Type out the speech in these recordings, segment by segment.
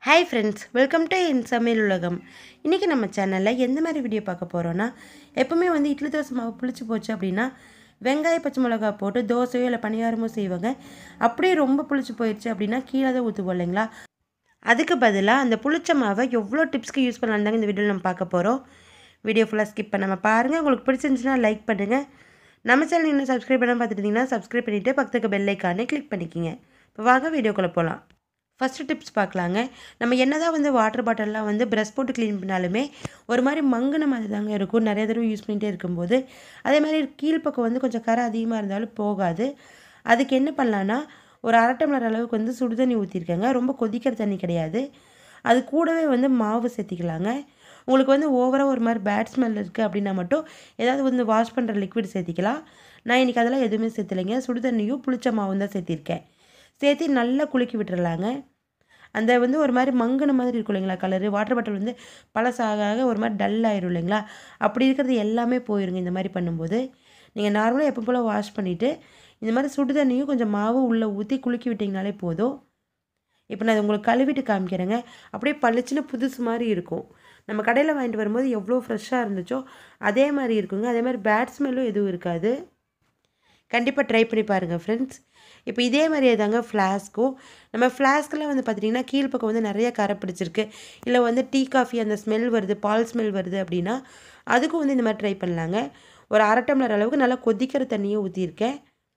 hi friends welcome to என் சமையல் உலகம் இன்றைக்கி நம்ம சேனலில் எந்த மாதிரி வீடியோ பார்க்க போகிறோன்னா எப்போவுமே வந்து இட்லி தோசை மாவு புளிச்சு போச்சு அப்படின்னா வெங்காய பச்சை மிளகா போட்டு தோசையோ இல்லை பணியாரமோ செய்வாங்க அப்படியே ரொம்ப புளிச்சு போயிடுச்சு அப்படின்னா கீழே தான் ஊற்றுவோம் இல்லைங்களா அதுக்கு பதிலாக அந்த புளிச்ச மாவை எவ்வளோ டிப்ஸ்க்கு யூஸ் பண்ணலான்னு இந்த வீடியோவில் நம்ம பார்க்க போகிறோம் வீடியோ ஃபுல்லாக ஸ்கிப் பண்ணாமல் பாருங்கள் உங்களுக்கு பிடிச்சிருந்துச்சுன்னா லைக் பண்ணுங்கள் நம்ம சேனல் இன்னும் சப்ஸ்கிரைப் பண்ணாமல் பார்த்துட்டிங்கன்னா சப்ஸ்கிரைப் பண்ணிவிட்டு பக்கத்துக்கு பெல் ஐக்கானே கிளிக் பண்ணிக்கிங்க இப்போ வாங்க வீடியோக்குள்ளே போகலாம் ஃபஸ்ட்டு டிப்ஸ் பார்க்கலாங்க நம்ம என்னதான் வந்து வாட்டர் பாட்டில்லாம் வந்து ப்ரஷ் போட்டு க்ளீன் பண்ணாலுமே ஒரு மாதிரி மங்கின மாதிரி தாங்க இருக்கும் நிறைய தடவை யூஸ் பண்ணிகிட்டே இருக்கும்போது அதே மாதிரி கீழ்ப்பக்கம் வந்து கொஞ்சம் கரை அதிகமாக இருந்தாலும் போகாது அதுக்கு என்ன பண்ணலான்னா ஒரு அரை டம்ளர் அளவுக்கு வந்து சுடு தண்ணி ஊற்றிருக்கேங்க ரொம்ப கொதிக்கிற தண்ணி கிடையாது அது கூடவே வந்து மாவு சேர்த்திக்கலாங்க உங்களுக்கு வந்து ஓவராக ஒரு மாதிரி பேட் ஸ்மெல் இருக்குது அப்படின்னா மட்டும் ஏதாவது வந்து வாஷ் பண்ணுற லிக்விட் சேர்த்திக்கலாம் நான் இன்றைக்கி அதெல்லாம் எதுவுமே சேர்த்துலைங்க சுடு தண்ணியும் புளிச்ச மாவும் தான் சேர்த்திருக்கேன் சேர்த்து நல்லா குலுக்கி விட்டுறலாங்க அந்த வந்து ஒரு மாதிரி மங்குன மாதிரி இருக்கும் இல்லைங்களா கலரு வாட்டர் பாட்டில் வந்து பழசாக ஆக ஒரு மாதிரி டல் ஆயிரும் இல்லைங்களா அப்படி இருக்கிறது எல்லாமே போயிருங்க இந்த மாதிரி பண்ணும்போது நீங்கள் நார்மலாக எப்போ போல் வாஷ் பண்ணிவிட்டு இந்த மாதிரி சுடு தண்ணியும் கொஞ்சம் மாவு உள்ளே ஊற்றி குலுக்கி விட்டிங்கனாலே போதும் இப்போ நான் உங்களுக்கு கழுவிட்டு காமிக்கிறேங்க அப்படியே பளிச்சுன்னு புதுசு மாதிரி இருக்கும் நம்ம கடையில் வாங்கிட்டு வரும்போது எவ்வளோ ஃப்ரெஷ்ஷாக இருந்துச்சோ அதே மாதிரி இருக்குங்க அதே மாதிரி பேட் ஸ்மெல்லும் எதுவும் இருக்காது கண்டிப்பாக ட்ரை பண்ணி பாருங்கள் ஃப்ரெண்ட்ஸ் இப்போ இதே மாதிரியே தாங்க ஃப்ளாஸ்க்கும் நம்ம ஃப்ளாஸ்க்கெல்லாம் வந்து பார்த்திங்கன்னா கீழ்ப்பக்கம் வந்து நிறைய கரை பிடிச்சிருக்கு இல்லை வந்து டீ காஃபி அந்த ஸ்மெல் வருது பால் ஸ்மெல் வருது அப்படின்னா அதுக்கும் வந்து இந்த மாதிரி ட்ரை பண்ணலாங்க ஒரு அரை டம்ளர் அளவுக்கு நல்லா கொதிக்கிற தண்ணியை ஊற்றிருக்கேன்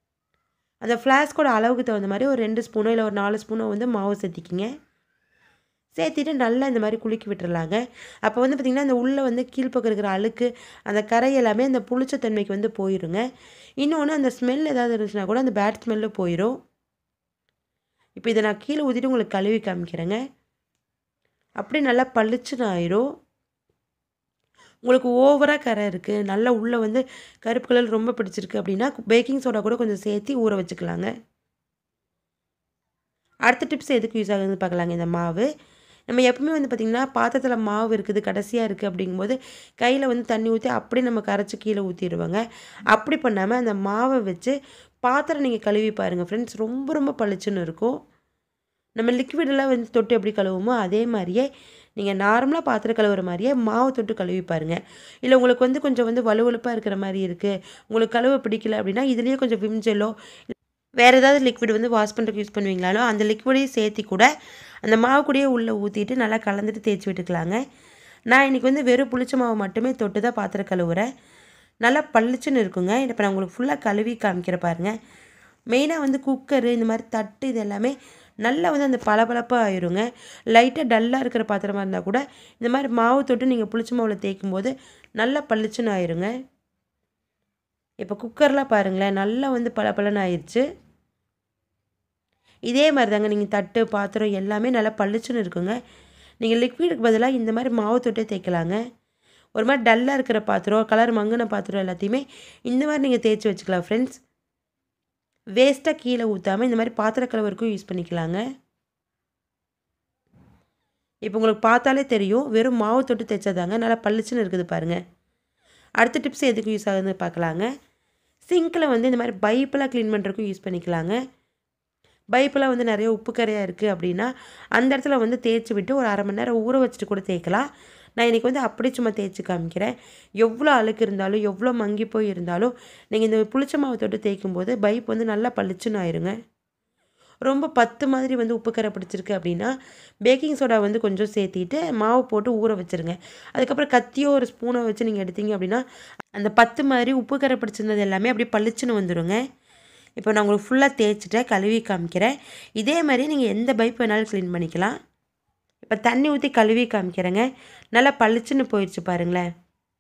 அந்த ஃப்ளாஸ்கோட அளவுக்கு தகுந்த மாதிரி ஒரு ரெண்டு ஸ்பூனோ இல்லை ஒரு நாலு ஸ்பூனோ வந்து மாவு சேர்த்திக்கிங்க சேர்த்திட்டு நல்லா இந்த மாதிரி குலுக்கி விட்டுறலாங்க அப்போ வந்து பார்த்திங்கன்னா அந்த உள்ளே வந்து கீழ்ப்பக்கம் இருக்கிற அழுக்கு அந்த கரை எல்லாமே அந்த புளிச்சத்தன்மைக்கு வந்து போயிருங்க இன்னொன்று அந்த ஸ்மெல் ஏதாவது இருந்துச்சுன்னா கூட அந்த பேட் ஸ்மெல்லு போயிடும் இப்போ இதை நான் கீழே ஊற்றிட்டு உங்களுக்கு கழுவி காமிக்கிறேங்க அப்படியே நல்லா பளிச்சுன்னு ஆயிரும் உங்களுக்கு ஓவராக கரை இருக்குது நல்லா உள்ளே வந்து கருப்பு கலர் ரொம்ப பிடிச்சிருக்கு அப்படின்னா பேக்கிங் சோடா கூட கொஞ்சம் சேர்த்து ஊற வச்சுக்கலாங்க அடுத்த டிப்ஸ் எதுக்கு யூஸ் ஆகுதுன்னு பார்க்கலாங்க இந்த மாவு நம்ம எப்பவுமே வந்து பார்த்திங்கன்னா பாத்திரத்தில் மாவு இருக்குது கடைசியாக இருக்குது அப்படிங்கும்போது கையில் வந்து தண்ணி ஊற்றி அப்படியே நம்ம கரைச்சி கீழே ஊற்றிடுவாங்க அப்படி பண்ணாமல் அந்த மாவை வச்சு பாத்திரம் நீங்கள் கழுவி பாருங்கள் ஃப்ரெண்ட்ஸ் ரொம்ப ரொம்ப பளிச்சுன்னு இருக்கும் நம்ம லிக்விடெல்லாம் வந்து தொட்டு எப்படி கழுவுமோ அதே மாதிரியே நீங்கள் நார்மலாக பாத்திரம் கழுவுற மாதிரியே மாவு தொட்டு கழுவி பாருங்கள் இல்லை உங்களுக்கு வந்து கொஞ்சம் வந்து வலுவலுப்பாக இருக்கிற மாதிரி இருக்குது உங்களுக்கு கழுவ பிடிக்கல அப்படின்னா இதுலேயே கொஞ்சம் விம்ஜெல்லோ வேறு ஏதாவது லிக்விட் வந்து வாஷ் பண்ணுறதுக்கு யூஸ் பண்ணுவீங்களாலோ அந்த லிக்விடையும் சேர்த்தி கூட அந்த மாவு கூடயே உள்ளே ஊற்றிட்டு நல்லா கலந்துட்டு தேய்ச்சி விட்டுக்கலாங்க நான் இன்றைக்கி வந்து வெறும் புளிச்ச மாவு மட்டுமே தொட்டு தான் பாத்திரம் கழுவுறேன் நல்லா பளிச்சுன்னு இருக்குங்க இப்போ நான் உங்களுக்கு ஃபுல்லாக கழுவி காமிக்கிற பாருங்கள் மெயினாக வந்து குக்கரு இந்த மாதிரி தட்டு இது எல்லாமே நல்லா வந்து அந்த பளபளப்பாக ஆயிருங்க லைட்டாக டல்லாக இருக்கிற பாத்திரமா இருந்தால் கூட இந்த மாதிரி மாவு தொட்டு நீங்கள் புளிச்ச மாவில் தேய்க்கும் போது நல்லா பளிச்சுன்னு ஆயிருங்க இப்போ குக்கர்லாம் பாருங்களேன் நல்லா வந்து பல பலன்னு ஆயிடுச்சு இதே மாதிரி தாங்க நீங்கள் தட்டு பாத்திரம் எல்லாமே நல்லா பளிச்சுன்னு இருக்குங்க நீங்கள் லிக்விடுக்கு பதிலாக இந்த மாதிரி மாவு தொட்டே தேய்க்கலாங்க ஒரு மாதிரி டல்லாக இருக்கிற பாத்திரம் கலர் மங்கின பாத்திரம் எல்லாத்தையுமே இந்த மாதிரி நீங்கள் தேய்ச்சி வச்சுக்கலாம் ஃப்ரெண்ட்ஸ் வேஸ்ட்டாக கீழே ஊற்றாமல் இந்த மாதிரி பாத்திர கலவருக்கும் யூஸ் பண்ணிக்கலாங்க இப்போ உங்களுக்கு பார்த்தாலே தெரியும் வெறும் மாவு தொட்டு தைச்சதாங்க நல்லா பளிச்சுன்னு இருக்குது பாருங்கள் அடுத்த டிப்ஸ் எதுக்கு யூஸ் ஆகுதுன்னு பார்க்கலாங்க சிங்கில் வந்து இந்த மாதிரி பைப்பெல்லாம் க்ளீன் பண்ணுறதுக்கும் யூஸ் பண்ணிக்கலாங்க பைப்பெல்லாம் வந்து நிறைய உப்பு கரையாக இருக்குது அப்படின்னா அந்த இடத்துல வந்து தேய்ச்சி விட்டு ஒரு அரை மணி நேரம் ஊற வச்சுட்டு கூட தேய்க்கலாம் நான் இன்றைக்கி வந்து அப்படியே சும்மா தேய்ச்சி காமிக்கிறேன் எவ்வளோ அழுக்கு இருந்தாலும் எவ்வளோ மங்கி போய் இருந்தாலும் நீங்கள் இந்த புளிச்ச மாவு தொட்டு தேய்க்கும் போது பைப் வந்து நல்லா பளிச்சுன்னு ஆயிருங்க ரொம்ப பத்து மாதிரி வந்து உப்பு கரை பிடிச்சிருக்கு அப்படின்னா பேக்கிங் சோடா வந்து கொஞ்சம் சேர்த்திட்டு மாவு போட்டு ஊற வச்சுருங்க அதுக்கப்புறம் கத்தியோ ஒரு ஸ்பூனை வச்சு நீங்கள் எடுத்தீங்க அப்படின்னா அந்த பத்து மாதிரி உப்பு கரை பிடிச்சிருந்தது எல்லாமே அப்படியே பளிச்சுன்னு வந்துடுங்க இப்போ நான் உங்களுக்கு ஃபுல்லாக தேய்ச்சிட்டேன் கழுவி காமிக்கிறேன் இதே மாதிரி நீங்கள் எந்த பைப் வேணாலும் க்ளீன் பண்ணிக்கலாம் இப்போ தண்ணி ஊற்றி கழுவி காமிக்கிறேங்க நல்லா பளிச்சுன்னு போயிடுச்சு பாருங்களேன்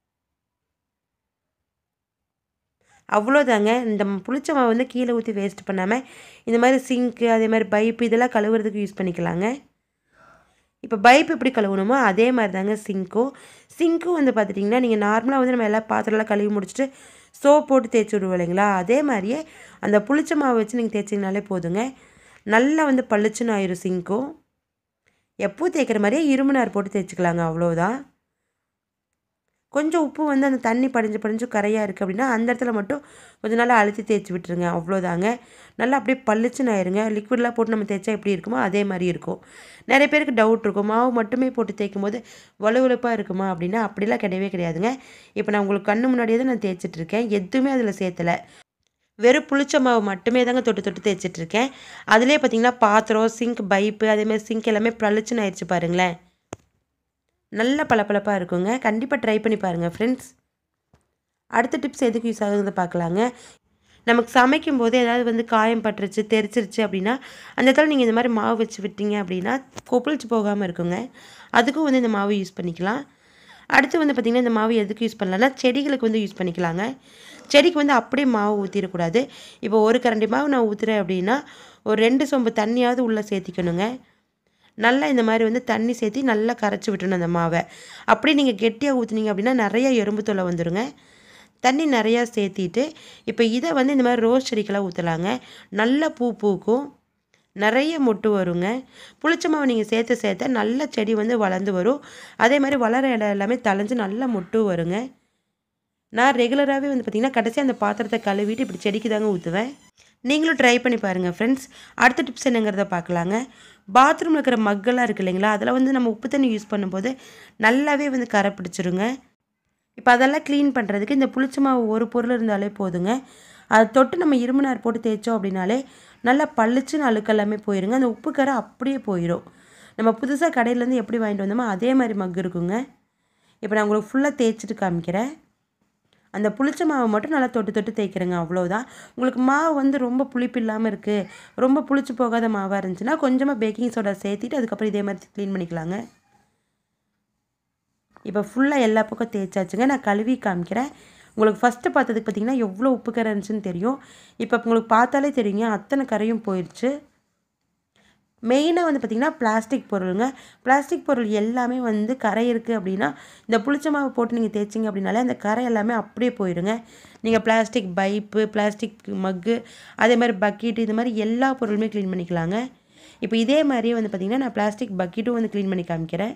அவ்வளோதாங்க இந்த புளிச்ச மாவு வந்து கீழே ஊற்றி வேஸ்ட் பண்ணாமல் இந்த மாதிரி சிங்க்கு அதே மாதிரி பைப்பு இதெல்லாம் கழுவுறதுக்கு யூஸ் பண்ணிக்கலாங்க இப்போ பைப் எப்படி கழுவணுமோ அதே மாதிரி தாங்க சிங்க்கும் சிங்க்கும் வந்து பார்த்துட்டிங்கன்னா நீங்கள் நார்மலாக வந்து நம்ம எல்லா பாத்திரம்லாம் கழுவி முடிச்சுட்டு சோப் போட்டு தேய்ச்சி விடுவோம் இல்லைங்களா அதே மாதிரியே அந்த புளிச்ச மாவு வச்சு நீங்கள் தேய்ச்சிங்கனாலே போதுங்க நல்லா வந்து பளிச்சுன்னு ஆயிரும் சிங்க்கும் எப்போ தேய்க்கிற மாதிரியே இரும்பு நார் போட்டு தேய்ச்சிக்கலாங்க அவ்வளோதான் கொஞ்சம் உப்பு வந்து அந்த தண்ணி படிஞ்சு படிஞ்சு கரையாக இருக்குது அப்படின்னா அந்த இடத்துல மட்டும் கொஞ்சம் நாள் அழுத்தி தேய்ச்சி விட்டுருங்க அவ்வளோதாங்க நல்லா அப்படியே பளிச்சுன்னு ஆயிருங்க லிக்விட்லாம் போட்டு நம்ம தேய்ச்சா எப்படி இருக்குமோ அதே மாதிரி இருக்கும் நிறைய பேருக்கு டவுட் இருக்கும் மாவு மட்டுமே போட்டு தேய்க்கும் போது வலுவலுப்பாக இருக்குமா அப்படின்னா அப்படிலாம் கிடையவே கிடையாதுங்க இப்போ நான் உங்களுக்கு கண்ணு முன்னாடியே தான் நான் தேய்ச்சிட்ருக்கேன் எதுவுமே அதில் சேர்த்தலை வெறும் புளிச்ச மாவு மட்டுமே தாங்க தொட்டு தொட்டு தேய்ச்சிட்ருக்கேன் அதிலே பார்த்தீங்கன்னா பாத்திரம் சிங்க் பைப்பு அதேமாதிரி சிங்க் எல்லாமே பளிச்சுன்னு ஆயிடுச்சு பாருங்களேன் நல்ல பளபளப்பாக இருக்குங்க கண்டிப்பாக ட்ரை பண்ணி பாருங்கள் ஃப்ரெண்ட்ஸ் அடுத்த டிப்ஸ் எதுக்கு யூஸ் ஆகுதுன்னு பார்க்கலாங்க நமக்கு சமைக்கும் போது ஏதாவது வந்து காயம் பட்டுருச்சு தெரிச்சிருச்சு அப்படின்னா அந்த இடத்துல நீங்கள் இந்த மாதிரி மாவு வச்சு விட்டீங்க அப்படின்னா கொப்பளிச்சு போகாமல் இருக்குங்க அதுக்கும் வந்து இந்த மாவு யூஸ் பண்ணிக்கலாம் அடுத்து வந்து பார்த்திங்கன்னா இந்த மாவு எதுக்கு யூஸ் பண்ணலாம்னா செடிகளுக்கு வந்து யூஸ் பண்ணிக்கலாங்க செடிக்கு வந்து அப்படியே மாவு ஊற்றிடக்கூடாது இப்போ ஒரு கரண்டி மாவு நான் ஊற்றுறேன் அப்படின்னா ஒரு ரெண்டு சொம்பு தண்ணியாவது உள்ளே சேர்த்திக்கணுங்க நல்லா இந்த மாதிரி வந்து தண்ணி சேர்த்தி நல்லா கரைச்சி விட்டணும் அந்த மாவை அப்படியே நீங்கள் கெட்டியாக ஊற்றுனீங்க அப்படின்னா நிறைய எறும்பு தொல்லை வந்துடுங்க தண்ணி நிறையா சேர்த்திட்டு இப்போ இதை வந்து இந்த மாதிரி ரோஸ் செடிக்கெல்லாம் ஊற்றலாங்க நல்ல பூ பூக்கும் நிறைய மொட்டு வருங்க புளிச்ச மாவு நீங்கள் சேர்த்து சேர்த்த நல்ல செடி வந்து வளர்ந்து வரும் அதே மாதிரி வளர இடம் எல்லாமே தளைஞ்சு நல்ல மொட்டு வருங்க நான் ரெகுலராகவே வந்து பார்த்திங்கன்னா கடைசி அந்த பாத்திரத்தை கழுவிட்டு இப்படி செடிக்கு தாங்க ஊற்றுவேன் நீங்களும் ட்ரை பண்ணி பாருங்கள் ஃப்ரெண்ட்ஸ் அடுத்த டிப்ஸ் என்னங்கிறத பார்க்கலாங்க பாத்ரூமில் இருக்கிற மக்கெல்லாம் இருக்குது இல்லைங்களா அதில் வந்து நம்ம உப்பு தண்ணி யூஸ் பண்ணும்போது நல்லாவே வந்து கரை பிடிச்சிருங்க இப்போ அதெல்லாம் க்ளீன் பண்ணுறதுக்கு இந்த புளிச்ச மாவு ஒரு பொருள் இருந்தாலே போதுங்க அதை தொட்டு நம்ம இரும்பு நார் போட்டு தேய்ச்சோம் அப்படின்னாலே நல்லா பளிச்சுன்னு அழுக்கெல்லாமே போயிருங்க அந்த உப்பு கரை அப்படியே போயிடும் நம்ம புதுசாக கடையிலேருந்து எப்படி வாங்கிட்டு வந்தோமோ அதே மாதிரி மக் இருக்குங்க இப்போ நான் உங்களுக்கு ஃபுல்லாக தேய்ச்சிட்டு காமிக்கிறேன் அந்த புளிச்ச மாவை மட்டும் நல்லா தொட்டு தொட்டு தேய்க்கிறேங்க அவ்வளோதான் உங்களுக்கு மாவு வந்து ரொம்ப புளிப்பு இல்லாமல் இருக்குது ரொம்ப புளிச்சு போகாத மாவாக இருந்துச்சுன்னா கொஞ்சமாக பேக்கிங் சோடா சேர்த்திட்டு அதுக்கப்புறம் இதே மாதிரி க்ளீன் பண்ணிக்கலாங்க இப்போ ஃபுல்லாக எல்லா பக்கம் தேய்ச்சாச்சுங்க நான் கழுவி காமிக்கிறேன் உங்களுக்கு ஃபஸ்ட்டு பார்த்ததுக்கு பார்த்தீங்கன்னா எவ்வளோ உப்பு கரை இருந்துச்சுன்னு தெரியும் இப்போ உங்களுக்கு பார்த்தாலே தெரியுங்க அத்தனை கரையும் போயிடுச்சு மெயினாக வந்து பார்த்திங்கன்னா பிளாஸ்டிக் பொருளுங்க பிளாஸ்டிக் பொருள் எல்லாமே வந்து கரை இருக்குது அப்படின்னா இந்த புளிச்ச மாவு போட்டு நீங்கள் தேய்ச்சிங்க அப்படின்னாலே அந்த கரை எல்லாமே அப்படியே போயிடுங்க நீங்கள் பிளாஸ்டிக் பைப்பு பிளாஸ்டிக் மக்கு அதே மாதிரி பக்கெட்டு இது மாதிரி எல்லா பொருளுமே க்ளீன் பண்ணிக்கலாங்க இப்போ இதே மாதிரியே வந்து பார்த்திங்கன்னா நான் பிளாஸ்டிக் பக்கெட்டும் வந்து க்ளீன் பண்ணி காமிக்கிறேன்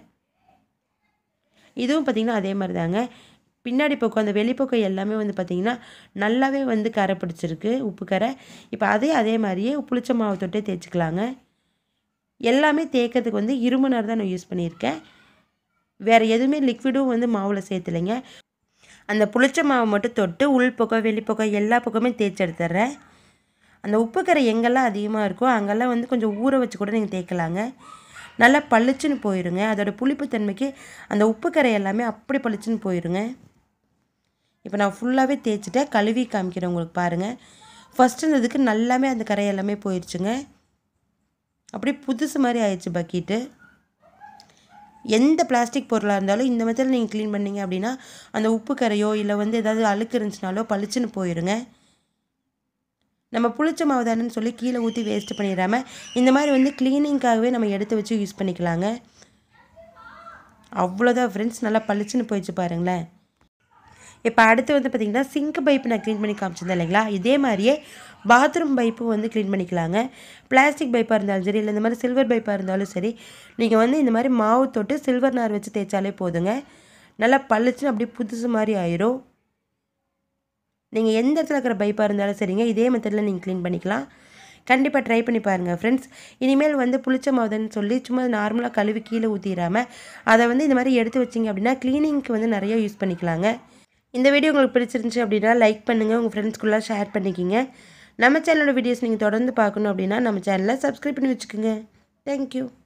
இதுவும் பார்த்திங்கன்னா அதே மாதிரி தாங்க பின்னாடி பக்கம் அந்த வெளிப்பக்கம் எல்லாமே வந்து பார்த்திங்கன்னா நல்லாவே வந்து கரை பிடிச்சிருக்கு உப்பு கரை இப்போ அதே அதே மாதிரியே புளிச்ச மாவு தொட்டே தேய்ச்சிக்கலாங்க எல்லாமே தேய்க்கிறதுக்கு வந்து இரும்பு நார் தான் நான் யூஸ் பண்ணியிருக்கேன் வேறு எதுவுமே லிக்விடும் வந்து மாவில் சேர்த்துலைங்க அந்த புளிச்ச மாவை மட்டும் தொட்டு உள் பக்கம் வெளிப்பக்கம் எல்லா பக்கமே தேய்ச்சி எடுத்துட்றேன் அந்த உப்பு கரை எங்கெல்லாம் அதிகமாக இருக்கோ அங்கெல்லாம் வந்து கொஞ்சம் ஊற வச்சு கூட நீங்கள் தேய்க்கலாங்க நல்லா பளிச்சுன்னு போயிருங்க அதோட புளிப்பு தன்மைக்கு அந்த உப்பு கரை எல்லாமே அப்படி பளிச்சுன்னு போயிருங்க இப்போ நான் ஃபுல்லாகவே தேய்ச்சிட்டேன் கழுவி காமிக்கிறேன் உங்களுக்கு பாருங்கள் ஃபஸ்ட்டு இருந்ததுக்கு நல்லாமே அந்த கரை எல்லாமே போயிடுச்சுங்க அப்படியே புதுசு மாதிரி ஆயிடுச்சு பக்கெட்டு எந்த பிளாஸ்டிக் பொருளாக இருந்தாலும் இந்த மெத்தடில் நீங்கள் க்ளீன் பண்ணீங்க அப்படின்னா அந்த உப்பு கரையோ இல்லை வந்து ஏதாவது அழுக்கு இருந்துச்சுனாலோ பளிச்சுன்னு போயிருங்க நம்ம புளிச்ச மாவு தானேன்னு சொல்லி கீழே ஊற்றி வேஸ்ட் பண்ணிடாம இந்த மாதிரி வந்து க்ளீனிங்காகவே நம்ம எடுத்து வச்சு யூஸ் பண்ணிக்கலாங்க அவ்வளோதான் ஃப்ரெண்ட்ஸ் நல்லா பளிச்சுன்னு போயிடுச்சு பாருங்களேன் இப்போ அடுத்து வந்து பார்த்திங்கன்னா சிங்க் பைப்பு நான் க்ளீன் பண்ணி காமிச்சிருந்தேன் இல்லைங்களா இதே மாதிரியே பாத்ரூம் பைப்பும் வந்து க்ளீன் பண்ணிக்கலாங்க பிளாஸ்டிக் பைப்பாக இருந்தாலும் சரி இல்லை இந்த மாதிரி சில்வர் பைப்பாக இருந்தாலும் சரி நீங்கள் வந்து இந்த மாதிரி மாவு தொட்டு சில்வர் நார் வச்சு தேய்ச்சாலே போதுங்க நல்லா பளிச்சுன்னு அப்படியே புதுசு மாதிரி ஆயிரும் நீங்கள் எந்த இடத்துல இருக்கிற பைப்பாக இருந்தாலும் சரிங்க இதே மெத்தடில் நீங்கள் க்ளீன் பண்ணிக்கலாம் கண்டிப்பாக ட்ரை பண்ணி பாருங்கள் ஃப்ரெண்ட்ஸ் இனிமேல் வந்து புளிச்ச மாவுதுன்னு சொல்லி சும்மா நார்மலாக கழுவி கீழே ஊற்றிடாமல் அதை வந்து இந்த மாதிரி எடுத்து வச்சிங்க அப்படின்னா க்ளீனிங்க்கு வந்து நிறைய யூஸ் பண்ணிக்கலாங்க இந்த வீடியோ உங்களுக்கு பிடிச்சிருந்துச்சி அப்படின்னா லைக் பண்ணுங்கள் உங்கள் ஃப்ரெண்ட்ஸ்குள்ளே ஷேர் பண்ணிக்கிங்க நம்ம சேனலோட வீடியோஸ் நீங்கள் தொடர்ந்து பார்க்கணும் அப்படின்னா நம்ம சேனலை சப்ஸ்கிரைப் பண்ணி வச்சுக்கோங்க தேங்க்யூ